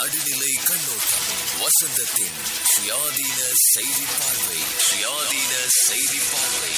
நடுநிலை கண்ணோட்டம் வசந்தத்தின் சுயாதீன செய்தி பார்வை சுயாதீன செய்தி பார்வை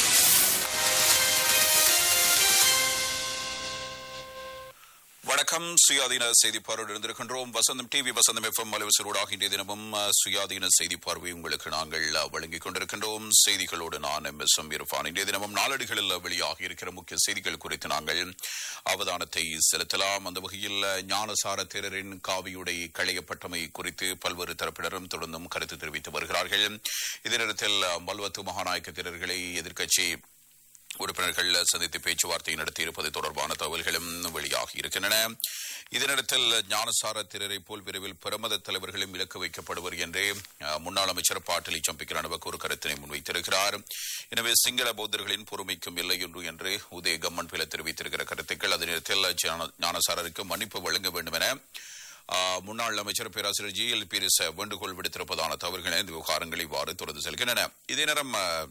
வணக்கம் சுயாதீன செய்தி பார்வையோடு இருந்திருக்கின்றோம் வசந்தம் டிவி வசந்தம் எஃப்எம் அலுவலரோடாக இன்றைய தினமும் அஹ், சுயாதீன செய்தி பார்வை உங்களுக்கு நாங்கள் அஹ், வழங்கிக் கொண்டிருக்கின்றோம் செய்திகளோடு நான் எம் எஸ் எம் இரஃபான் இன்றைய தினமும் நாளடிகளில் வெளியாகி இருக்கிற முக்கிய செய்திகள் குறித்து நாங்கள் அவதானத்தை செலுத்தலாம் அந்த வகையில் அஹ், ஞானசார தேரரின் காவியுடை களையப்பட்டமை குறித்து பல்வேறு தரப்பினரும் தொடர்ந்தும் கருத்து தெரிவித்து வருகிறார்கள் இதே நேரத்தில் அஹ், மல்வத்து மகாநாயக்க தேரர்களை எதிர்க்கட்சி உறுப்பினர்கள் சந்தித்து பேச்சுவார்த்தை நடத்தியிருப்பது தொடர்பான தகவல்களும் வெளியாகி இருக்கின்றன இதனிடத்தில் ஞானசார திரரை போல் விரைவில் பிரமத தலைவர்களும் இலக்கு வைக்கப்படுவர் என்றே அஹ், முன்னாள் அமைச்சர் பாட்டலி சம்பிக்கிரானவக் ஒரு கருத்தினை முன்வைத்திருக்கிறார் எனவே சிங்கள பௌத்தர்களின் பொறுமைக்கும் இல்லை ஒன்று என்று உதய கம்மன் பில தெரிவித்திருக்கிற கருத்துக்கள் அதே நேரத்தில் ஞான- ஞானசாரருக்கு மன்னிப்பு வழங்க வேண்டும் என ஆஹ், முன்னாள் அமைச்சர் பேராசிரியர் ஜி எல் பீரிஸ் வேண்டுகோள் விடுத்திருப்பதான தவறுகள் இந்த விவகாரங்கள் இவ்வாறு தொடர்ந்து செல்கின்றன இதே நேரம் ஆஹ்,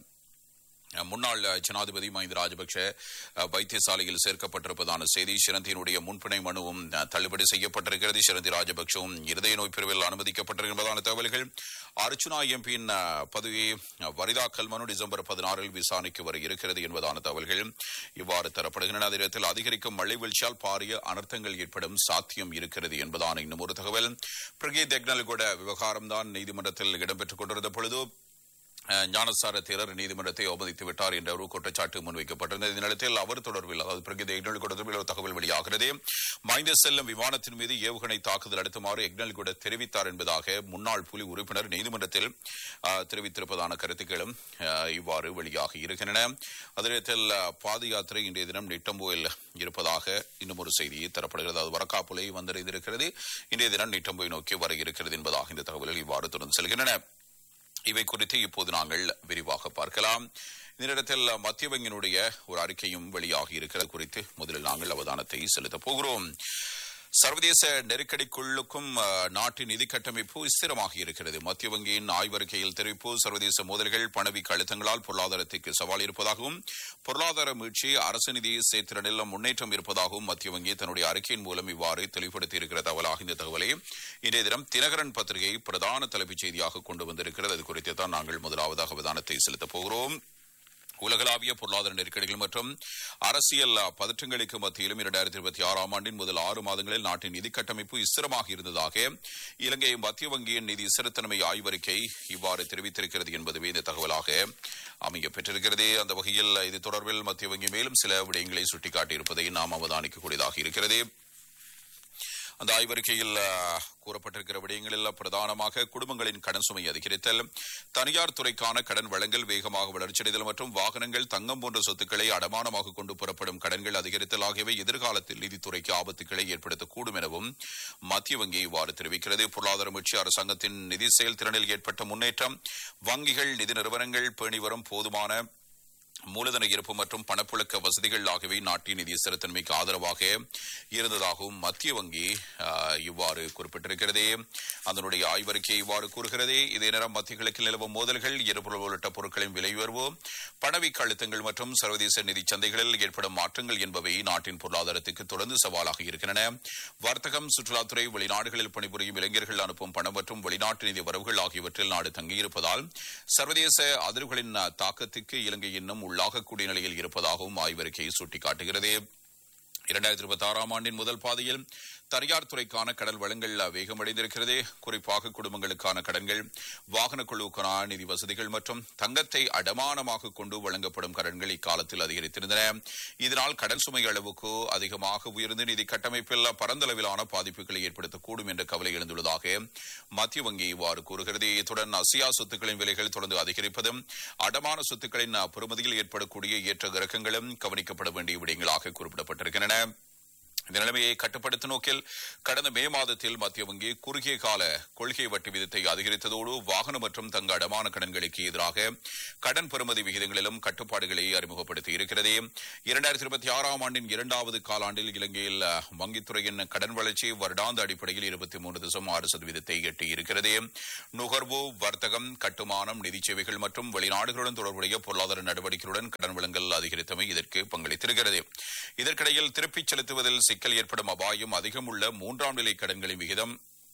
முன்னாள் ஜனாதிபதி மஹிந்த ராஜபக்ஷ அஹ், வைத்தியசாலையில் சேர்க்கப்பட்டிருப்பதான செய்தி ஷிரந்தியினுடைய முன்பிணை மனுவும் அஹ், தள்ளுபடி செய்யப்பட்டிருக்கிறது ஷிரந்தி ராஜபக்ஷவும் இருதய நோய் பிரிவில் அனுமதிக்கப்பட்டிருப்பதான தகவல்கள் அர்ச்சுனா எம்பியின் அஹ், பதவி அஹ், வரிதாக்கல் மனு டிசம்பர் பதினாறில் விசாரணைக்கு வர இருக்கிறது என்பதான தகவல்கள் இவ்வாறு தரப்படுகின்றன அதே நேரத்தில் அதிகரிக்கும் மழை வீழ்ச்சியால் பாரிய அனர்த்தங்கள் ஏற்படும் சாத்தியம் இருக்கிறது என்பதான இன்னும் ஒரு தகவல் பிரகீத் எக்னல்கூட விவகாரம்தான் நீதிமன்றத்தில் இடம்பெற்றுக் கொண்டிருந்த பொழுது அஹ், ஞானசார தேரர் நீதிமன்றத்தை அவமதித்து விட்டார் என்ற ஒரு குற்றச்சாட்டு முன்வைக்கப்பட்டிருந்தது இந்த நிலத்தில் அவர் தொடர்பில் அதாவது பிரகித எக்னல் தொடர்பில் ஒரு தகவல் வெளியாகிறது மைந்த செல்லும் விமானத்தின் மீது ஏவுகணை தாக்குதல் நடத்துமாறு எக்னல் கூட தெரிவித்தார் என்பதாக முன்னாள் புலி உறுப்பினர் நீதிமன்றத்தில் அஹ், தெரிவித்திருப்பதான கருத்துக்களும் அஹ், இவ்வாறு வெளியாகி இருக்கின்றன அதே நேரத்தில் அஹ், பாத யாத்திரை இன்றைய தினம் நிட்டம்போயில் இருப்பதாக இன்னும் ஒரு செய்தி தரப்படுகிறது அது வரக்காப்புலை வந்தடைந்திருக்கிறது இன்றைய தினம் நிட்டம்போய் நோக்கி வர இருக்கிறது என்பதாக இந்த தகவல்கள் இவ்வாறு தொடர்ந்து செல்கின்றன இவை குறித்து இப்போது நாங்கள் விரிவாக பார்க்கலாம் இந்த நேரத்தில் மத்திய வங்கியினுடைய ஒரு அறிக்கையும் வெளியாகி இருக்கிறது குறித்து முதலில் நாங்கள் அவதானத்தை செலுத்தப் போகிறோம் சர்வதேச நெருக்கடிக்குள்ளுக்கும் அஹ், நாட்டின் நிதி கட்டமைப்பு ஸ்திரமாக இருக்கிறது மத்திய வங்கியின் ஆய்வறிக்கையில் தெரிவிப்பு சர்வதேச மோதல்கள் பணவீக்க அழுத்தங்களால் பொருளாதாரத்திற்கு சவால் இருப்பதாகவும் பொருளாதார மீட்சி அரசு நிதி சேர்த்திறனில் முன்னேற்றம் இருப்பதாகவும் மத்திய வங்கி தன்னுடைய அறிக்கையின் மூலம் இவ்வாறு தெளிவுபடுத்தி இருக்கிற தகவலாக இந்த தகவலை இன்றைய தினம் தினகரன் பத்திரிகை பிரதான தலைப்புச் செய்தியாக கொண்டு வந்திருக்கிறது அது குறித்து தான் நாங்கள் முதலாவதாக அவதானத்தை செலுத்தப் போகிறோம் உலகளாவிய பொருளாதார நெருக்கடிகள் மற்றும் அரசியல் பதற்றங்களுக்கு மத்தியிலும் இரண்டாயிரத்தி இருபத்தி ஆறாம் ஆண்டின் முதல் ஆறு மாதங்களில் நாட்டின் நிதி கட்டமைப்பு ஸ்திரமாக இருந்ததாக இலங்கை மத்திய வங்கியின் நிதி ஸ்திரத்தன்மை ஆய்வறிக்கை இவ்வாறு தெரிவித்திருக்கிறது என்பதுவே இந்த தகவலாக அமைய பெற்றிருக்கிறது அந்த வகையில் இது தொடர்பில் மத்திய வங்கி மேலும் சில விடயங்களை சுட்டிக்காட்டியிருப்பதை நாம் அவதானிக்கக்கூடியதாக இருக்கிறது அந்த ஆய்வறிக்கையில் அஹ், கூறப்பட்டிருக்கிற விடயங்களில் பிரதானமாக குடும்பங்களின் கடன் சுமை அதிகரித்தல் தனியார் துறைக்கான கடன் வழங்கல் வேகமாக வளர்ச்சியடைதல் மற்றும் வாகனங்கள் தங்கம் போன்ற சொத்துக்களை அடமானமாக கொண்டு புறப்படும் கடன்கள் அதிகரித்தல் ஆகியவை எதிர்காலத்தில் நிதித்துறைக்கு ஆபத்துக்களை ஏற்படுத்தக்கூடும் எனவும் மத்திய வங்கி இவ்வாறு தெரிவிக்கிறது பொருளாதார மீட்சி அரசாங்கத்தின் நிதி செயல்திறனில் ஏற்பட்ட முன்னேற்றம் வங்கிகள் நிதி நிறுவனங்கள் பேணி வரும் போதுமான மூலதன இருப்பு மற்றும் பணப்புழக்க வசதிகள் ஆகியவை நாட்டின் நிதி ஸ்திரத்தன்மைக்கு ஆதரவாக இருந்ததாகவும் மத்திய வங்கி ஆஹ், இவ்வாறு குறிப்பிட்டிருக்கிறது அதனுடைய ஆய்வறிக்கை இவ்வாறு கூறுகிறது இதே நேரம் மத்திய கிழக்கில் நிலவும் மோதல்கள் எரிபொருள் உள்ளிட்ட பொருட்களின் விலை உயர்வு பணவீக்க அழுத்தங்கள் மற்றும் சர்வதேச நிதி சந்தைகளில் ஏற்படும் மாற்றங்கள் என்பவை நாட்டின் பொருளாதாரத்துக்கு தொடர்ந்து சவாலாக இருக்கின்றன வர்த்தகம் சுற்றுலாத்துறை வெளிநாடுகளில் பணிபுரியும் இளைஞர்கள் அனுப்பும் பணம் மற்றும் வெளிநாட்டு நிதி வரவுகள் ஆகியவற்றில் நாடு தங்கியிருப்பதால் சர்வதேச அதிர்வுகளின் தாக்கத்துக்கு இலங்கை இன்னும் உள்ளாகக்கூடிய நிலையில் இருப்பதாகவும் ஆய்வறிக்கை சுட்டிக்காட்டுகிறது இரண்டாயிரத்தி இருபத்தி ஆறாம் ஆண்டின் முதல் பாதையில் தனியார் துறைக்கான கடன் வளங்கள் வேகமடைந்திருக்கிறது குறிப்பாக குடும்பங்களுக்கான கடன்கள் வாகன குழுவுக்கான நிதி வசதிகள் மற்றும் தங்கத்தை அடமானமாக கொண்டு வழங்கப்படும் கடன்கள் இக்காலத்தில் அதிகரித்திருந்தன இதனால் கடன் சுமை அளவுக்கு அதிகமாக உயர்ந்து நிதி கட்டமைப்பில் பரந்தளவிலான பாதிப்புகளை ஏற்படுத்தக்கூடும் என்ற கவலை எழுந்துள்ளதாக மத்திய வங்கி இவ்வாறு கூறுகிறது இத்துடன் அசியா சொத்துக்களின் விலைகள் தொடர்ந்து அதிகரிப்பதும் அடமான சொத்துக்களின் பெறுமதியில் ஏற்படக்கூடிய ஏற்ற இறக்கங்களும் கவனிக்கப்பட வேண்டிய விடயங்களாக குறிப்பிடப்பட்டிருக்கின்றன இந்த நிலைமையை கட்டுப்படுத்தும் நோக்கில் கடந்த மே மாதத்தில் மத்திய வங்கி குறுகிய கால கொள்கை வட்டி விதத்தை அதிகரித்ததோடு வாகன மற்றும் தங்க அடமான கடன்களுக்கு எதிராக கடன் பெறுமதி விகிதங்களிலும் கட்டுப்பாடுகளை அறிமுகப்படுத்தி இருக்கிறது இரண்டாயிரத்தி இருபத்தி ஆறாம் ஆண்டின் இரண்டாவது காலாண்டில் இலங்கையில் அஹ், வங்கித்துறையின் கடன் வளர்ச்சி வருடாந்த அடிப்படையில் இருபத்தி மூன்று தசம் ஆறு சதவீதத்தை எட்டியிருக்கிறது நுகர்வு வர்த்தகம் கட்டுமானம் நிதி சேவைகள் மற்றும் வெளிநாடுகளுடன் தொடர்புடைய பொருளாதார நடவடிக்கைகளுடன் கடன் வழங்கல் அதிகரித்தமை இதற்கு பங்களித்திருக்கிறது இதற்கிடையில் திருப்பிச் செலுத்துவதில் சிக்கல் ஏற்படும் அபாயம் அதிகம் உள்ள மூன்றாம் நிலை கடன்களின் விகிதம்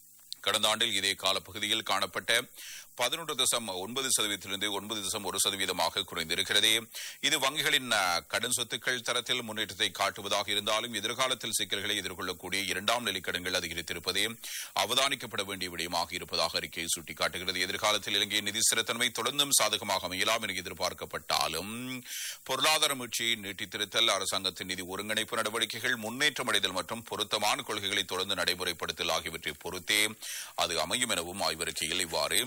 கடந்த ஆண்டில் இதே காலப்பகுதியில் காணப்பட்ட பதினொன்று தசம் ஒன்பது சதவீதத்திலிருந்து ஒன்பது தசம் ஒரு சதவீதமாக குறைந்திருக்கிறது இது வங்கிகளின் அஹ், கடன் சொத்துக்கள் தரத்தில் முன்னேற்றத்தை காட்டுவதாக இருந்தாலும் எதிர்காலத்தில் சிக்கல்களை எதிர்கொள்ளக்கூடிய இரண்டாம் நிலை கடன்கள் அதிகரித்திருப்பது அவதானிக்கப்பட வேண்டிய விடயமாக இருப்பதாக அறிக்கை சுட்டிக்காட்டுகிறது எதிர்காலத்தில் இலங்கையின் நிதி ஸ்திரத்தன்மை தொடர்ந்தும் சாதகமாக அமையலாம் என எதிர்பார்க்கப்பட்டாலும் பொருளாதார மீட்சியை நீட்டித்திருத்தல் அரசாங்கத்தின் நிதி ஒருங்கிணைப்பு நடவடிக்கைகள் முன்னேற்றம் அடைதல் மற்றும் பொருத்தமான கொள்கைகளை தொடர்ந்து நடைமுறைப்படுத்தல் ஆகியவற்றை பொறுத்தே அது அமையும் எனவும் ஆய்வறிக்கையில் இவ்வாறு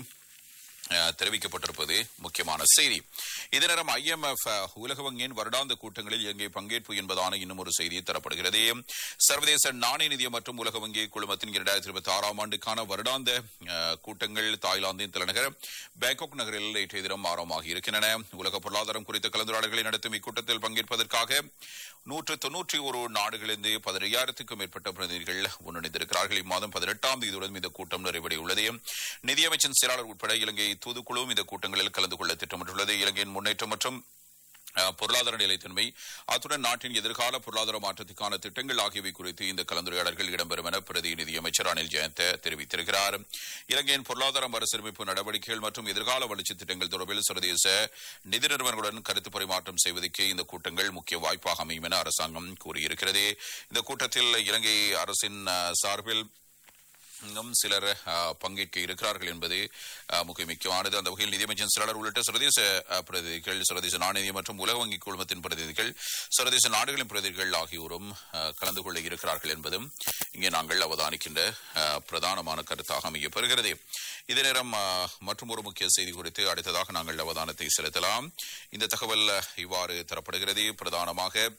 அஹ், தெரிவிக்கப்பட்டிருப்பது முக்கியமான செய்தி இதே நேரம் ஐஎம்எஃப் உலக வங்கியின் வருடாந்த கூட்டங்களில் இலங்கை பங்கேற்பு என்பதான இன்னும் ஒரு செய்தி தரப்படுகிறது சர்வதேச நாணய நிதியம் மற்றும் உலக வங்கி குழுமத்தின் இரண்டாயிரத்தி இருபத்தி ஆறாம் ஆண்டுக்கான வருடாந்த அஹ், கூட்டங்கள் தாய்லாந்தின் தலைநகர் பேங்காக் நகரில் நேற்றைய தினம் ஆரம்பமாகி இருக்கின்றன உலக பொருளாதாரம் குறித்த கலந்துரையாடல்களை நடத்தும் இக்கூட்டத்தில் பங்கேற்பதற்காக நூற்று தொன்னூற்றி ஒரு நாடுகளிலிருந்து பதினையாயிரத்துக்கும் மேற்பட்ட பிரதிநிதிகள் முன்னணிந்திருக்கிறார்கள் இம்மாதம் பதினெட்டாம் தேதியுடன் இந்த கூட்டம் நிறைவடையுள்ளது நிதியமைச்சின் செயலாளர் உட்பட இலங்கை தூதுக்குழுவும் இந்த கூட்டங்களில் கலந்து கொள்ள திட்டமிட்டுள்ளது இலங்கையின் முன்னேற்றம் மற்றும் அஹ், பொருளாதார நிலைத்தன்மை அத்துடன் நாட்டின் எதிர்கால பொருளாதார மாற்றத்துக்கான திட்டங்கள் ஆகியவை குறித்து இந்த கலந்துரையாடல்கள் இடம்பெறும் என பிரதி நிதியமைச்சர் அனில் ஜெயந்த தெரிவித்திருக்கிறார் இலங்கையின் பொருளாதார மறுசீரமைப்பு நடவடிக்கைகள் மற்றும் எதிர்கால வளர்ச்சி திட்டங்கள் தொடர்பில் சர்வதேச நிதி நிறுவனங்களுடன் கருத்து பரிமாற்றம் செய்வதற்கு இந்த கூட்டங்கள் முக்கிய வாய்ப்பாக அமையும் என அரசாங்கம் கூறியிருக்கிறது இந்த கூட்டத்தில் இலங்கை அரசின் அஹ், சார்பில் இன்னும் சிலர் அஹ், பங்கேற்க இருக்கிறார்கள் என்பது அஹ், முக்கிய முக்கியமானது அந்த வகையில் நிதியமைச்சர் செயலாளர் உள்ளிட்ட சர்வதேச அஹ், பிரதிநிதிகள் சர்வதேச நாணய மற்றும் உலக வங்கி குழுமத்தின் பிரதிநிதிகள் சர்வதேச நாடுகளின் பிரதிநிதிகள் ஆகியோரும் அஹ், கலந்து கொள்ள இருக்கிறார்கள் என்பதும் இங்கே நாங்கள் அவதானிக்கின்ற அஹ், பிரதானமான கருத்தாக அமையப்பெறுகிறது இதே நேரம் மற்றும் ஒரு முக்கிய செய்தி குறித்து அடுத்ததாக நாங்கள் அவதானத்தை செலுத்தலாம் இந்த தகவல் அஹ், இவ்வாறு தரப்படுகிறது பிரதானமாக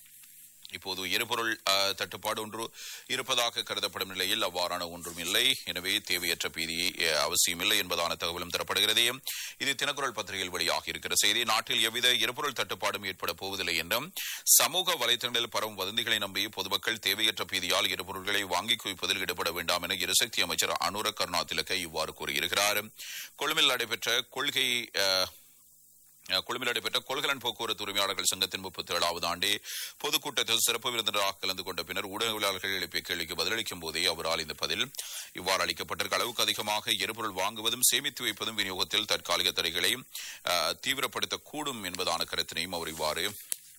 இப்போது எரிபொருள் அஹ், தட்டுப்பாடு ஒன்று இருப்பதாக கருதப்படும் நிலையில் அவ்வாறான ஒன்றும் இல்லை எனவே தேவையற்ற பீதி அஹ், அவசியமில்லை என்பதான தகவலும் தரப்படுகிறது இது தினக்குரல் பத்திரிகையில் வெளியாகி இருக்கிற செய்தி நாட்டில் எவ்வித எரிபொருள் தட்டுப்பாடும் ஏற்பட போவதில்லை என்றும் சமூக வலைத்தளங்களில் பரவும் வதந்திகளை நம்பி பொதுமக்கள் தேவையற்ற பீதியால் எரிபொருள்களை வாங்கி குவிப்பதில் ஈடுபட வேண்டாம் என எரிசக்தி அமைச்சர் அனுர கருணா திலக இவ்வாறு கூறியிருக்கிறார் கொழும்பில் நடைபெற்ற கொள்கை அஹ், கொழும்பில் நடைபெற்ற கொள்கலன் போக்குவரத்து உரிமையாளர்கள் சங்கத்தின் முப்பத்தி ஏழாவது ஆண்டு பொதுக்கூட்டத்தில் சிறப்பு விருந்தினராக கலந்து கொண்ட பின்னர் ஊடகவியலாளர்கள் எழுப்பிய கேள்விக்கு பதிலளிக்கும் போதே அவரால் இந்த பதில் இவ்வாறு அளிக்கப்பட்டிருக்க அளவுக்கு அதிகமாக எரிபொருள் வாங்குவதும் சேமித்து வைப்பதும் விநியோகத்தில் தற்காலிக தடைகளை அஹ், தீவிரப்படுத்தக்கூடும் என்பதான கருத்தினையும் அவர் இவ்வாறு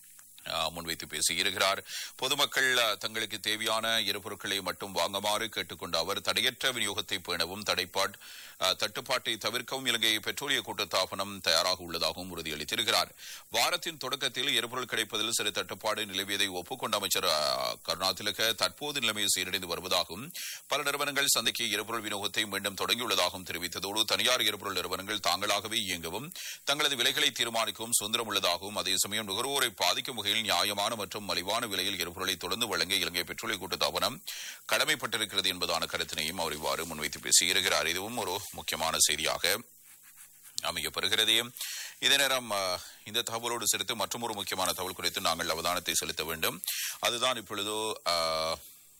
அஹ், முன்வைத்து பேசியிருக்கிறார் பொதுமக்கள் அஹ், தங்களுக்கு தேவையான எரிபொருட்களை மட்டும் வாங்குமாறு கேட்டுக்கொண்ட அவர் தடையற்ற விநியோகத்தை பேணவும் தடைப்பாட் அஹ், தட்டுப்பாட்டை தவிர்க்கவும் இலங்கை பெட்ரோலிய கூட்டத்தாபனம் தயாராக உள்ளதாகவும் உறுதியளித்திருக்கிறார் வாரத்தின் தொடக்கத்தில் எரிபொருள் கிடைப்பதில் சிறு தட்டுப்பாடு நிலவியதை ஒப்புக்கொண்ட அமைச்சர் அஹ், கருணாதிலக தற்போது நிலைமை சீரடைந்து வருவதாகவும் பல நிறுவனங்கள் சந்தைக்கு எரிபொருள் விநியோகத்தை மீண்டும் தொடங்கியுள்ளதாகவும் தெரிவித்ததோடு தனியார் எரிபொருள் நிறுவனங்கள் தாங்களாகவே இயங்கவும் தங்களது விலைகளை தீர்மானிக்கவும் சுதந்திரம் உள்ளதாகவும் அதே சமயம் நுகர்வோரை பாதிக்கும் வகையில் நியாயமான மற்றும் மலிவான விலையில் எரிபொருளை தொடர்ந்து வழங்க இலங்கை பெட்ரோலிய கூட்டத்தாபனம் கடமைப்பட்டிருக்கிறது என்பதான கருத்தினையும் அவர் இவ்வாறு முன்வைத்து பேசியிருக்கிறார் இதுவும் ஒரு முக்கியமான செய்தியாக அமையப்பெறுகிறது இதே நேரம் அஹ், இந்த தகவலோடு சேர்த்து மற்றும் ஒரு முக்கியமான தகவல் குறித்து நாங்கள் அவதானத்தை செலுத்த வேண்டும் அதுதான் இப்பொழுது அஹ்,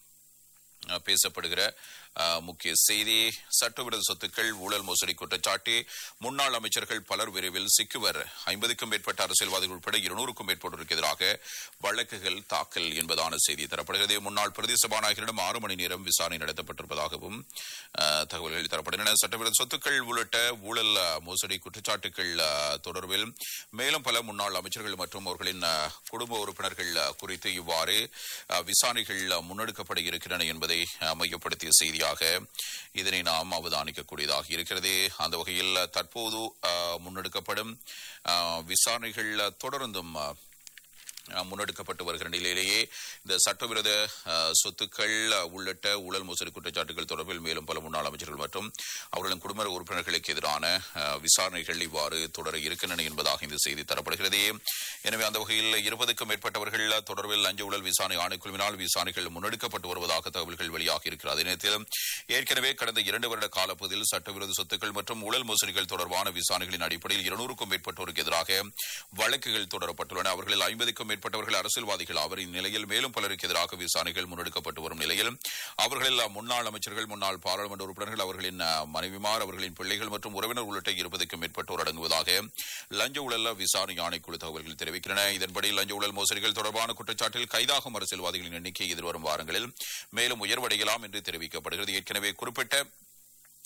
அஹ், பேசப்படுகிற அஹ், முக்கிய செய்தி சட்டவிரோத சொத்துக்கள் ஊழல் மோசடி குற்றச்சாட்டு முன்னாள் அமைச்சர்கள் பலர் விரைவில் சிக்குவர் ஐம்பதுக்கும் மேற்பட்ட அரசியல்வாதிகள் உட்பட இருநூறுக்கும் மேற்பட்டோருக்கு எதிராக வழக்குகள் தாக்கல் என்பதான செய்தி தரப்படுகிறது முன்னாள் பிரதி சபாநாயகரிடம் ஆறு மணி நேரம் விசாரணை நடத்தப்பட்டிருப்பதாகவும் அஹ், தகவல்கள் தரப்படுகின்றன சட்டவிரோத சொத்துக்கள் உள்ளிட்ட ஊழல் அஹ், மோசடி குற்றச்சாட்டுகள் அஹ், தொடர்பில் மேலும் பல முன்னாள் அமைச்சர்கள் மற்றும் அவர்களின் அஹ், குடும்ப உறுப்பினர்கள் அஹ், குறித்து இவ்வாறு அஹ், விசாரணைகள் அஹ், முன்னெடுக்கப்பட இருக்கின்றன என்பதை அஹ், மையப்படுத்திய செய்தியாக இதனை நாம் அவதானிக்கக்கூடியதாக இருக்கிறது அந்த வகையில் அஹ், தற்போது அஹ், முன்னெடுக்கப்படும் அஹ், விசாரணைகள் அஹ், தொடர்ந்தும் அஹ், அஹ், முன்னெடுக்கப்பட்டு வருகிற நிலையிலேயே இந்த சட்டவிரோத அஹ், சொத்துக்கள் அஹ், உள்ளிட்ட ஊழல் மோசடி குற்றச்சாட்டுகள் தொடர்பில் மேலும் பல முன்னாள் அமைச்சர்கள் மற்றும் அவர்களின் குடும்ப உறுப்பினர்களுக்கு எதிரான அஹ், விசாரணைகள் இவ்வாறு தொடர இருக்கின்றன என்பதாக இந்த செய்தி தரப்படுகிறது எனவே அந்த வகையில் இருபதுக்கும் மேற்பட்டவர்கள் தொடர்பில் லஞ்ச ஊழல் விசாரணை ஆணைக்குழுவினால் விசாரணைகள் முன்னெடுக்கப்பட்டு வருவதாக தகவல்கள் வெளியாகி இருக்கிறது அதே நேரத்தில் ஏற்கனவே கடந்த இரண்டு வருட காலப்பகுதியில் சட்டவிரோத சொத்துக்கள் மற்றும் ஊழல் மோசடிகள் தொடர்பான விசாரணைகளின் அடிப்படையில் இருநூறுக்கும் மேற்பட்டோருக்கு எதிராக வழக்குகள் தொடரப்பட்டுள்ளன அவர்களில் ஐம்பதுக்கும் மேற்பட்டவர்கள் அரசியல்வாதிகள் அவர் இந்நிலையில் மேலும் பலருக்கு எதிராக விசாரணைகள் முன்னெடுக்கப்பட்டு வரும் நிலையில் அவர்களில் முன்னாள் அமைச்சர்கள் முன்னாள் பாராளுமன்ற உறுப்பினர்கள் அவர்களின் அஹ், மனைவிமார் அவர்களின் பிள்ளைகள் மற்றும் உறவினர் உள்ளிட்ட இருபதுக்கும் மேற்பட்டோர் அடங்குவதாக லஞ்ச ஊழல் விசாரணை ஆணைக்குழு தகவல்கள் தெரிவிக்கின்றன இதன்படி லஞ்ச ஊழல் மோசடிகள் தொடர்பான குற்றச்சாட்டில் கைதாகும் அரசியல்வாதிகளின் எண்ணிக்கை எதிர்வரும் வாரங்களில் மேலும் உயர்வடையலாம் என்று தெரிவிக்கப்படுகிறது ஏற்கனவே குறிப்பிட்ட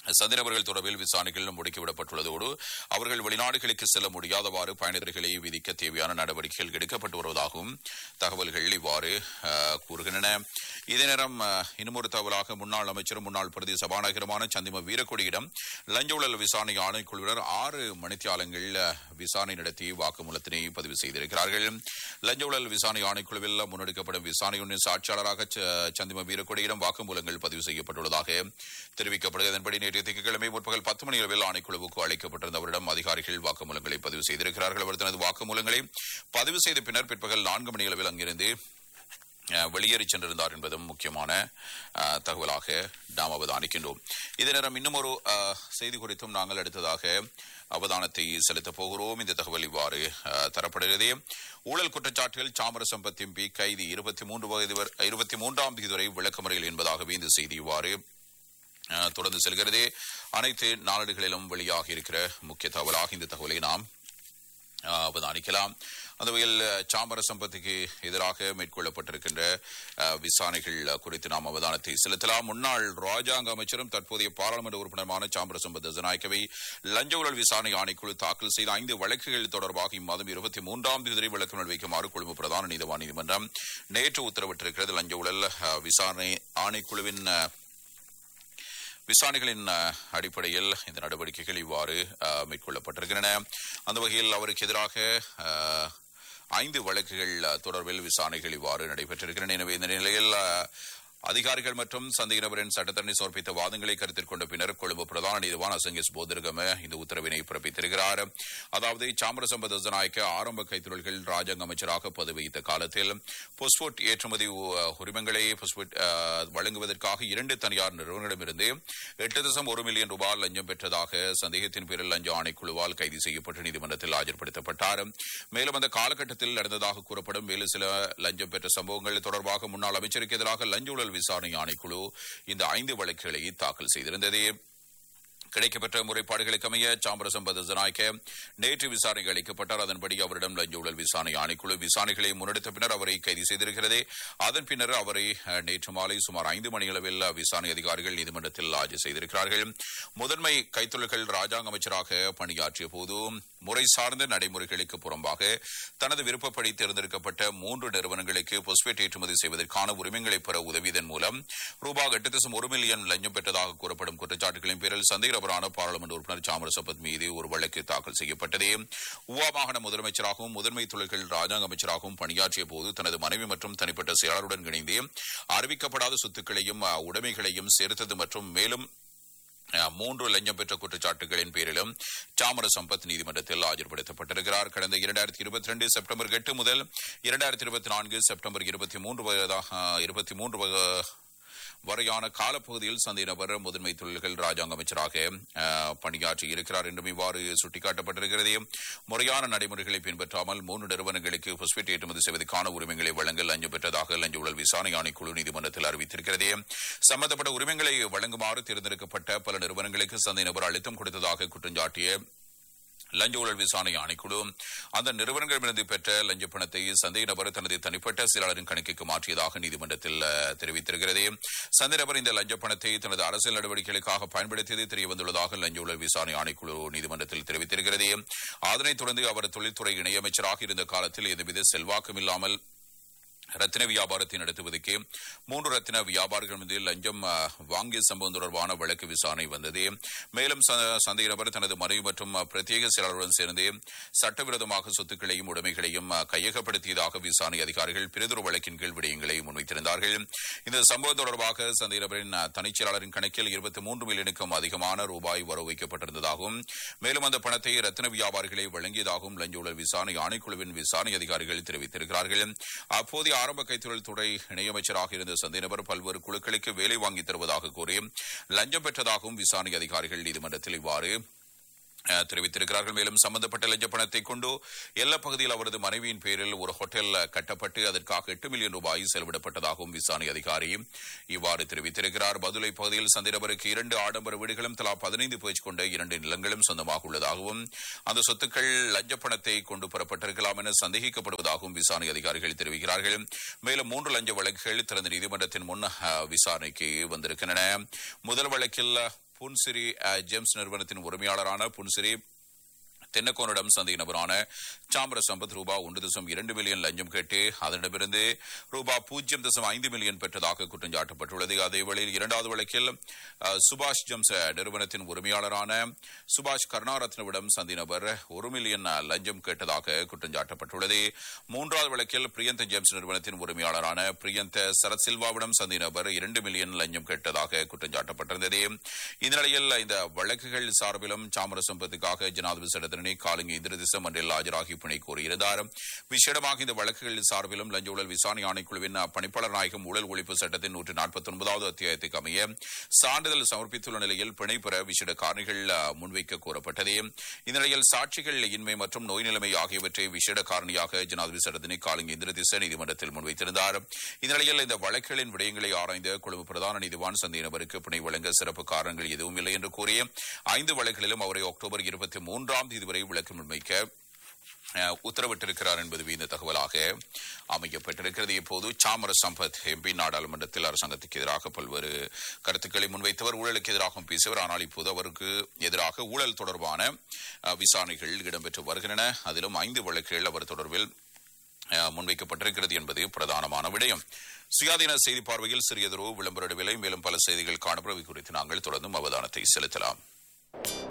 சந்திரவர்கள் தொடர்பில் விசாரணைகள் முடுக்கிவிடப்பட்டுள்ளதோடு அவர்கள் வெளிநாடுகளுக்கு செல்ல முடியாதவாறு பயணிதர்களை விதிக்க தேவையான நடவடிக்கைகள் எடுக்கப்பட்டு வருவதாகவும் தகவல்கள் இவ்வாறு அஹ், கூறுகின்றன இதே நேரம் அஹ், இன்னுமொரு தகவலாக முன்னாள் அமைச்சரும் முன்னாள் பிரதி சபாநாயகருமான சந்திம வீரக்கொடியிடம் லஞ்ச ஊழல் விசாரணை ஆணைக்குழுவினர் ஆறு மணித்தியாலங்கள் அஹ், விசாரணை நடத்தி வாக்குமூலத்தினை பதிவு செய்திருக்கிறார்கள் லஞ்ச ஊழல் விசாரணை ஆணைக்குழுவில் முன்னெடுக்கப்படும் விசாரணையின் சாட்சியாளராக ச- சந்திம வீரக்கொடியிடம் வாக்குமூலங்கள் பதிவு செய்யப்பட்டுள்ளதாக தெரிவிக்கப்படுகிறது அதன்படி நேற்று திங்கட்கிழமை முற்பகல் பத்து மணி அளவில் ஆணைக்குழுவுக்கு அழைக்கப்பட்டிருந்த அவரிடம் அதிகாரிகள் வாக்குமூலங்களை பதிவு செய்திருக்கிறார்கள் அவர் தனது வாக்குமூலங்களை பதிவு செய்த பின்னர் பிற்பகல் நான்கு மணி அளவில் அங்கிருந்து அஹ், வெளியேறி சென்றிருந்தார் என்பதும் முக்கியமான அஹ், தகவலாக நாம் அவதானிக்கின்றோம் இதே நேரம் இன்னும் ஒரு அஹ், செய்தி குறித்தும் நாங்கள் அடுத்ததாக அவதானத்தை செலுத்தப் போகிறோம் இந்த தகவல் இவ்வாறு அஹ், தரப்படுகிறது ஊழல் குற்றச்சாட்டில் சாமர சம்பத் எம்பி கைதி இருபத்தி மூன்று வயது வரை- இருபத்தி மூன்றாம் தேதி வரை விளக்கமறையில் என்பதாகவே இந்த செய்தி இவ்வாறு அஹ், தொடர்ந்து செல்கிறது அனைத்து நாளிதழ்களிலும் வெளியாகி இருக்கிற முக்கிய தகவலாக இந்த தகவலை நாம் அஹ், அவதானிக்கலாம் அந்த வகையில் அஹ், சாமர சம்பத்துக்கு எதிராக மேற்கொள்ளப்பட்டிருக்கின்ற அஹ், விசாரணைகள் அஹ், குறித்து நாம் அவதானத்தை செலுத்தலாம் முன்னாள் ராஜாங்க அமைச்சரும் தற்போதைய பாராளுமன்ற உறுப்பினருமான சாமர சம்பத் தசநாயக்கவை லஞ்ச ஊழல் விசாரணை ஆணைக்குழு தாக்கல் செய்த ஐந்து வழக்குகள் தொடர்பாக இம்மாதம் இருபத்தி மூன்றாம் தேதி வரை விளக்கம் வைக்குமாறு கொழும்பு பிரதான நீதவான் நீதிமன்றம் நேற்று உத்தரவிட்டிருக்கிறது லஞ்ச ஊழல் அஹ், விசாரணை ஆணைக்குழுவின் அஹ், விசாரணைகளின் அஹ், அடிப்படையில் இந்த நடவடிக்கைகள் இவ்வாறு அஹ், மேற்கொள்ளப்பட்டிருக்கின்றன அந்த வகையில் அவருக்கு எதிராக அஹ், ஐந்து வழக்குகள் அஹ், தொடர்பில் விசாரணைகள் இவ்வாறு நடைபெற்றிருக்கின்றன எனவே இந்த நிலையில் அஹ், அதிகாரிகள் மற்றும் சந்தேக நபரின் சட்டத்தரணி சமர்ப்பித்த வாதங்களை கருத்தில் கொண்ட பின்னர் கொழும்பு பிரதான நீதிவான் அசங்கேஸ் போதிருகம இந்த உத்தரவினை பிறப்பித்திருக்கிறார் அதாவது சாமரசம்ப தசநாயக்க ஆரம்ப கைத்தொழில்கள் ராஜாங்க அமைச்சராக பதவி வகித்த காலத்தில் பொஸ்போட் ஏற்றுமதி உ- உரிமங்களை பொஸ்போட் அஹ், வழங்குவதற்காக இரண்டு தனியார் நிறுவனங்களிடமிருந்து எட்டு தசம் ஒரு மில்லியன் ரூபாய் லஞ்சம் பெற்றதாக சந்தேகத்தின் பேரில் லஞ்ச ஆணைக்குழுவால் கைது செய்யப்பட்டு நீதிமன்றத்தில் ஆஜர்படுத்தப்பட்டார் மேலும் அந்த காலகட்டத்தில் நடந்ததாக கூறப்படும் வேறு சில லஞ்சம் பெற்ற சம்பவங்கள் தொடர்பாக முன்னாள் அமைச்சருக்கு எதிராக லஞ்ச ஊழல் விசாரணை ஆணைக்குழு இந்த ஐந்து வழக்குகளை தாக்கல் செய்திருந்தது கிடைக்கப்பெற்ற முறைப்பாடுகளுக்கு அமைய சாம்பரசம்பத் ஜனாய்க்க நேற்று விசாரணை அளிக்கப்பட்டார் அதன்படி அவரிடம் லஞ்ச ஊழல் விசாரணை ஆணைக்குழு விசாரணைகளை முன்னெடுத்த பின்னர் அவரை கைது செய்திருக்கிறது அதன் பின்னர் அவரை அஹ், நேற்று மாலை சுமார் ஐந்து மணியளவில் அஹ், விசாரணை அதிகாரிகள் நீதிமன்றத்தில் ஆஜர் செய்திருக்கிறார்கள் முதன்மை கைத்தொழில்கள் ராஜாங்க அமைச்சராக பணியாற்றிய போது முறை சார்ந்த நடைமுறைகளுக்கு புறம்பாக தனது விருப்பப்படி தேர்ந்தெடுக்கப்பட்ட மூன்று நிறுவனங்களுக்கு பொஸ்பேட் ஏற்றுமதி செய்வதற்கான உரிமங்களை பெற உதவியதன் மூலம் ரூபாய் எட்டு தசம் ஒரு மில்லியன் லஞ்சம் பெற்றதாக கூறப்படும் குற்றச்சாட்டுகளின் பேரில் சந்தேகநபரான பாராளுமன்ற உறுப்பினர் சாமர சம்பத் மீது ஒரு வழக்கு தாக்கல் செய்யப்பட்டது உவா மாகாண முதலமைச்சராகவும் முதன்மை தொழில்கள் ராஜாங்க அமைச்சராகவும் பணியாற்றிய போது தனது மனைவி மற்றும் தனிப்பட்ட செயலாளருடன் இணைந்து அறிவிக்கப்படாத சொத்துக்களையும் அஹ், உடைமைகளையும் சேர்த்தது மற்றும் மேலும் அஹ், மூன்று லஞ்சம் பெற்ற குற்றச்சாட்டுகளின் பேரிலும் சாமர சம்பத் நீதிமன்றத்தில் ஆஜர்படுத்தப்பட்டிருக்கிறார் கடந்த இரண்டாயிரத்தி இருபத்தி ரெண்டு செப்டம்பர் எட்டு முதல் இரண்டாயிரத்தி இருபத்தி நான்கு செப்டம்பர் இருபத்தி மூன்று வயதாக இருபத்தி மூன்று வய- வரையான காலப்பகுதியில் சந்தை நபர் முதன்மை தொழில்கள் ராஜாங்க அமைச்சராக அஹ், பணியாற்றி இருக்கிறார் என்றும் இவ்வாறு சுட்டிக்காட்டப்பட்டிருக்கிறது முறையான நடைமுறைகளை பின்பற்றாமல் மூன்று நிறுவனங்களுக்கு பொஸ்பேட் ஏற்றுமதி செய்வதற்கான உரிமங்களை வழங்க லஞ்சம் பெற்றதாக லஞ்ச ஊழல் விசாரணை ஆணைக்குழு நீதிமன்றத்தில் அறிவித்திருக்கிறது சம்பந்தப்பட்ட உரிமங்களை வழங்குமாறு தேர்ந்தெடுக்கப்பட்ட பல நிறுவனங்களுக்கு சந்தை நபர் அழுத்தம் கொடுத்ததாக குற்றஞ்சாட்டிய லஞ்ச ஊழல் விசாரணை ஆணைக்குழு அந்த நிறுவனங்களிடமிருந்து பெற்ற லஞ்ச பணத்தை சந்தேக நபர் தனது தனிப்பட்ட செயலாளரின் கணக்குக்கு மாற்றியதாக நீதிமன்றத்தில் அஹ், தெரிவித்திருக்கிறது சந்தேக நபர் இந்த லஞ்ச பணத்தை தனது அரசியல் நடவடிக்கைகளுக்காக பயன்படுத்தியது தெரிய வந்துள்ளதாக லஞ்ச ஊழல் விசாரணை ஆணைக்குழு நீதிமன்றத்தில் தெரிவித்திருக்கிறது அதனைத் தொடர்ந்து அவர் தொழில்துறை இணையமைச்சராக இருந்த காலத்தில் எந்தவித செல்வாக்கும் இல்லாமல் ரத்தின வியாபாரத்தை நடத்துவதற்கு மூன்று ரத்தின வியாபாரிகள் மீது லஞ்சம் அஹ், வாங்கிய சம்பவம் தொடர்பான வழக்கு விசாரணை வந்தது மேலும் ச- சந்தேக நபர் தனது மனைவி மற்றும் அஹ், பிரத்யேக செயலாளருடன் சேர்ந்து சட்டவிரோதமாக சொத்துக்களையும் உடைமைகளையும் அஹ், கையகப்படுத்தியதாக விசாரணை அதிகாரிகள் பிரிதொரு வழக்கின் கீழ் விடயங்களை முன்வைத்திருந்தார்கள் இந்த சம்பவம் தொடர்பாக சந்தேக நபரின் அஹ், தனிச் செயலாளரின் கணக்கில் இருபத்தி மூன்று மில்லியனுக்கும் அதிகமான ரூபாய் வரவு வைக்கப்பட்டிருந்ததாகவும் மேலும் அந்த பணத்தை ரத்தின வியாபாரிகளை வழங்கியதாகவும் லஞ்ச ஊழல் விசாரணை ஆணைக்குழுவின் விசாரணை அதிகாரிகள் தெரிவித்திருக்கிறார்கள் அப்போதைய ஆரம்ப கைத்தொழில் துறை இணையமைச்சராக இருந்த சந்தேக நபர் பல்வேறு குழுக்களுக்கு வேலை வாங்கி தருவதாக கூறி லஞ்சம் பெற்றதாகவும் விசாரணை அதிகாரிகள் நீதிமன்றத்தில் இவ்வாறு அஹ், தெரிவித்திருக்கிறார்கள் மேலும் சம்பந்தப்பட்ட லஞ்ச பணத்தை கொண்டு எல்லா பகுதியில் அவரது மனைவியின் பேரில் ஒரு ஹோட்டல் கட்டப்பட்டு அதற்காக எட்டு மில்லியன் ரூபாய் செலவிடப்பட்டதாகவும் விசாரணை அதிகாரி இவ்வாறு தெரிவித்திருக்கிறார் பதுளை பகுதியில் சந்திரபருக்கு இரண்டு ஆடம்பர வீடுகளும் தலா பதினைந்து பேச்சு கொண்ட இரண்டு நிலங்களும் சொந்தமாக உள்ளதாகவும் அந்த சொத்துக்கள் லஞ்ச பணத்தை கொண்டு பெறப்பட்டிருக்கலாம் என சந்தேகிக்கப்படுவதாகவும் விசாரணை அதிகாரிகள் தெரிவிக்கிறார்கள் மேலும் மூன்று லஞ்ச வழக்குகள் திறந்த நீதிமன்றத்தின் முன் அஹ், விசாரணைக்கு வந்திருக்கின்றன முதல் வழக்கில் புன்சிரி அஹ், ஜேம்ஸ் நிறுவனத்தின் உரிமையாளரான புன்சிரி தென்னக்கோனிடம் சந்தை நபரான சாமர சம்பத் ரூபா ஒன்று தசம் இரண்டு மில்லியன் லஞ்சம் கேட்டு அதனிடமிருந்து ரூபா பூஜ்ஜியம் தசம் ஐந்து மில்லியன் பெற்றதாக குற்றம் சாட்டப்பட்டுள்ளது அதேவேளையில் இரண்டாவது வழக்கில் அஹ், சுபாஷ் ஜம்ஸ் நிறுவனத்தின் உரிமையாளரான சுபாஷ் கருணாரத்னவிடம் சந்தை நபர் ஒரு மில்லியன் லஞ்சம் கேட்டதாக குற்றம் சாட்டப்பட்டுள்ளது மூன்றாவது வழக்கில் பிரியந்த ஜேம்ஸ் நிறுவனத்தின் உரிமையாளரான பிரியந்த சரத் சில்வாவிடம் சந்தை நபர் இரண்டு மில்லியன் லஞ்சம் கேட்டதாக குற்றம் சாட்டப்பட்டிருந்தது இந்த நிலையில் இந்த வழக்குகள் சார்பிலும் சாமர சம்பத்துக்காக ஜனாதிபதி சட்டத்தினை காலிங்க இந்திரதிசம் மன்றில் ஆஜராகி பிணை கோரியிருந்தார் விசேடமாக இந்த வழக்குகள் சார்பிலும் லஞ்ச ஊழல் விசாரணை ஆணைக்குழுவின் பணிப்பாளர் நாயகம் ஊழல் ஒழிப்பு சட்டத்தின் நூற்று நாற்பத்தி ஒன்பதாவது அத்தியாயத்துக்கு அமைய சான்றிதழ் சமர்ப்பித்துள்ள நிலையில் பிணை பெற விசேட காரணிகள் அஹ், முன்வைக்க கோரப்பட்டது இந்த நிலையில் சாட்சிகள் இன்மை மற்றும் நோய் நிலைமை ஆகியவற்றை விசேட காரணியாக ஜனாதிபதி சட்டத்தினை காலிங்க இந்திரதிச நீதிமன்றத்தில் முன்வைத்திருந்தார் இந்த நிலையில் இந்த வழக்குகளின் விடயங்களை ஆராய்ந்த குழு பிரதான நீதிவான் சந்தை நபருக்கு பிணை வழங்க சிறப்பு காரணங்கள் எதுவும் இல்லை என்று கூறி ஐந்து வழக்குகளிலும் அவரை அக்டோபர் இருபத்தி மூன்றாம் தேதி வரை விளக்கம் முன்வைக்க அஹ், உத்தரவிட்டிருக்கிறார் என்பது இந்த தகவலாக அமைக்கப்பட்டிருக்கிறது இப்போது சாமர சம்பத் எம்பி நாடாளுமன்றத்தில் அரசாங்கத்துக்கு எதிராக பல்வேறு கருத்துக்களை முன்வைத்தவர் ஊழலுக்கு எதிராகவும் பேசியவர் ஆனால் இப்போது அவருக்கு எதிராக ஊழல் தொடர்பான அஹ், விசாரணைகள் இடம்பெற்று வருகின்றன அதிலும் ஐந்து வழக்குகள் அவர் தொடர்பில் அஹ், முன்வைக்கப்பட்டிருக்கிறது என்பது பிரதானமான விடயம் சுயாதீன செய்தி பார்வையில் சிறியதொரு விளம்பர இடைவேளை மேலும் பல செய்திகள் காணப்படுவை குறித்து நாங்கள் தொடர்ந்தும் அவதானத்தை செலுத்தலாம்